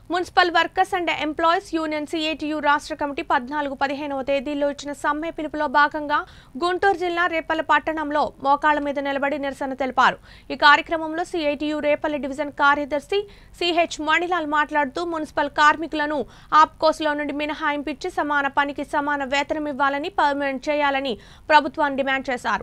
municipal workers and employees union CITU రాష్ట్ర committee పద్నాలుగు పదిహేనవ తేదీల్లో ఇచ్చిన సమ్మె పిలుపులో భాగంగా గుంటూరు జిల్లా రేపల్ల పట్టణంలో మోకాళ్ల మీద నిలబడి నిరసన తెలిపారు ఈ కార్యక్రమంలో సిఐటియు రేపల్లి డివిజన్ కార్యదర్శి సిహెచ్ మణిలాల్ మాట్లాడుతూ మున్సిపల్ కార్మికులను ఆప్కోస్లో నుండి మినహాయింపించి సమాన పనికి సమాన వేతనం ఇవ్వాలని పర్మనెంట్ చేయాలని ప్రభుత్వాన్ని డిమాండ్ చేశారు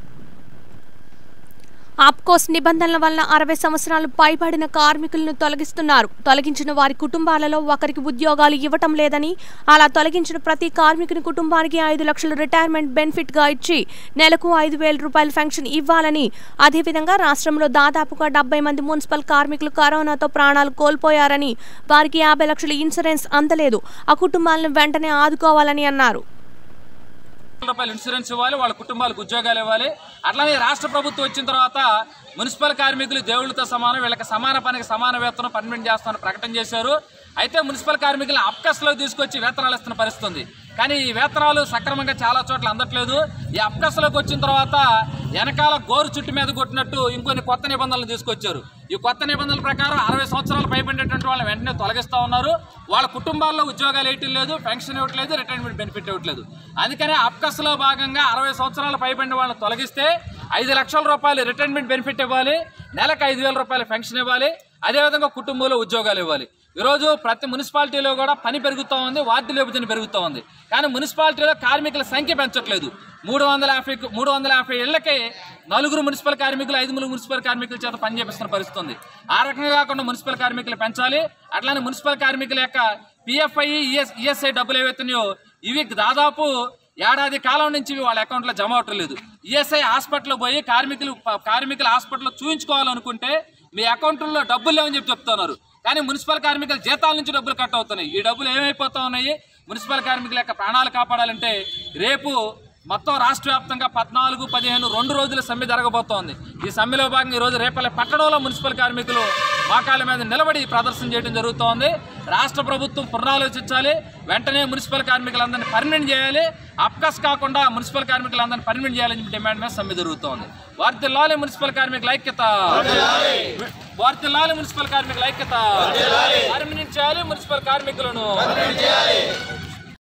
ఆప్కోస్ నిబంధనల వల్ల అరవై సంవత్సరాలు పైబడిన కార్మికులను తొలగిస్తున్నారు తొలగించిన వారి కుటుంబాలలో ఒకరికి ఉద్యోగాలు ఇవ్వటం లేదని అలా తొలగించిన ప్రతి కార్మికుని కుటుంబానికి ఐదు లక్షల రిటైర్మెంట్ బెనిఫిట్ గా ఇచ్చి నెలకు ఐదు వేల రూపాయల పెన్షన్ ఇవ్వాలని అదేవిధంగా రాష్ట్రంలో దాదాపుగా డెబ్బై మంది మున్సిపల్ కార్మికులు కరోనాతో ప్రాణాలు కోల్పోయారని వారికి యాభై లక్షల ఇన్సూరెన్స్ అందలేదు ఆ కుటుంబాలను వెంటనే ఆదుకోవాలని అన్నారు రూపాయలు ఇన్సూరెన్స్ ఇవ్వాలి వాళ్ళ కుటుంబాలకు ఉద్యోగాలు ఇవ్వాలి అట్లానే రాష్ట్ర ప్రభుత్వం వచ్చిన తర్వాత మున్సిపల్ కార్మికులు దేవుళ్ళతో సమానం వీళ్ళకి సమాన పనికి సమాన వేతనం పర్మనెంట్ చేస్తామని ప్రకటన చేశారు అయితే మున్సిపల్ కార్మికులను అప్కస్లో తీసుకొచ్చి వేతనాలు ఇస్తున్న పరిస్థితి ఉంది కానీ ఈ వేతనాలు సక్రమంగా చాలా చోట్ల అందట్లేదు ఈ అప్కస్లోకి వచ్చిన తర్వాత వెనకాల గోరు చుట్టు మీద కొట్టినట్టు ఇంకొన్ని కొత్త నిబంధనలు తీసుకొచ్చారు ఈ కొత్త నిబంధనల ప్రకారం అరవై సంవత్సరాలు పైబడినటువంటి వాళ్ళని వెంటనే తొలగిస్తూ ఉన్నారు వాళ్ళ కుటుంబాల్లో ఉద్యోగాలు వేయటం లేదు పెన్షన్ ఇవ్వట్లేదు రిటైర్మెంట్ బెనిఫిట్ ఇవ్వట్లేదు అందుకనే అప్కస్లో భాగంగా అరవై సంవత్సరాలు పైబడిన వాళ్ళని తొలగిస్తే ఐదు లక్షల రూపాయలు రిటైర్మెంట్ బెనిఫిట్ ఇవ్వాలి నెలకు ఐదు వేల రూపాయల పెన్షన్ ఇవ్వాలి అదేవిధంగా కుటుంబంలో ఉద్యోగాలు ఇవ్వాలి ఈరోజు ప్రతి మున్సిపాలిటీలో కూడా పని పెరుగుతూ ఉంది వార్డు విభజన పెరుగుతూ ఉంది కానీ మున్సిపాలిటీలో కార్మికుల సంఖ్య పెంచట్లేదు మూడు వందల యాభై మూడు వందల యాభై ఇళ్లకే నలుగురు మున్సిపల్ కార్మికులు ఐదుగురు మున్సిపల్ కార్మికుల చేత పని చేపిస్తున్న పరిస్థితి ఉంది ఆ రకంగా కాకుండా మున్సిపల్ కార్మికులు పెంచాలి అట్లానే మున్సిపల్ కార్మికుల యొక్క పిఎఫ్ఐ ఈఎస్ ఈఎస్ఐ డబ్బులు ఏవైతున్నాయో ఇవి దాదాపు ఏడాది కాలం నుంచి ఇవి వాళ్ళ అకౌంట్లో జమ అవటం లేదు ఈఎస్ఐ హాస్పిటల్లో పోయి కార్మికులు ప- కార్మికుల హాస్పిటల్లో చూయించుకోవాలనుకుంటే మీ అకౌంట్లో డబ్బులు లేవని చెప్పి చెప్తున్నారు కానీ మున్సిపల్ కార్మికుల జీతాల నుంచి డబ్బులు కట్ అవుతున్నాయి ఈ డబ్బులు ఏమైపోతా ఉన్నాయి మున్సిపల్ కార్మికుల యొక్క ప్రాణాలు కాపాడాలంటే రేపు మొత్తం రాష్ట్ర వ్యాప్తంగా పద్నాలుగు పదిహేను రెండు రోజుల సమ్మె జరగబోతోంది ఈ సమ్మెలో భాగంగా ఈరోజు రేపల్లె పట్టణంలో మున్సిపల్ కార్మికులు మోకాళ్ళ మీద నిలబడి ప్రదర్శన చేయడం జరుగుతోంది రాష్ట్ర ప్రభుత్వం పునరాలోచించాలి వెంటనే మున్సిపల్ కార్మికులందరినీ పర్మనెంట్ చేయాలి అప్కస్ కాకుండా మున్సిపల్ కార్మికులందరినీ పర్మనెంట్ చేయాలని చెప్పి డిమాండ్ మీద సమ్మె జరుగుతోంది వార్తిల్లాలి మున్సిపల్ కార్మికుల ఐక్యత వార్తిల్లాలి మున్సిపల్ కార్మికుల ఐక్యత పర్మనెంట్ చేయాలి మున్సిపల్ కార్మికులను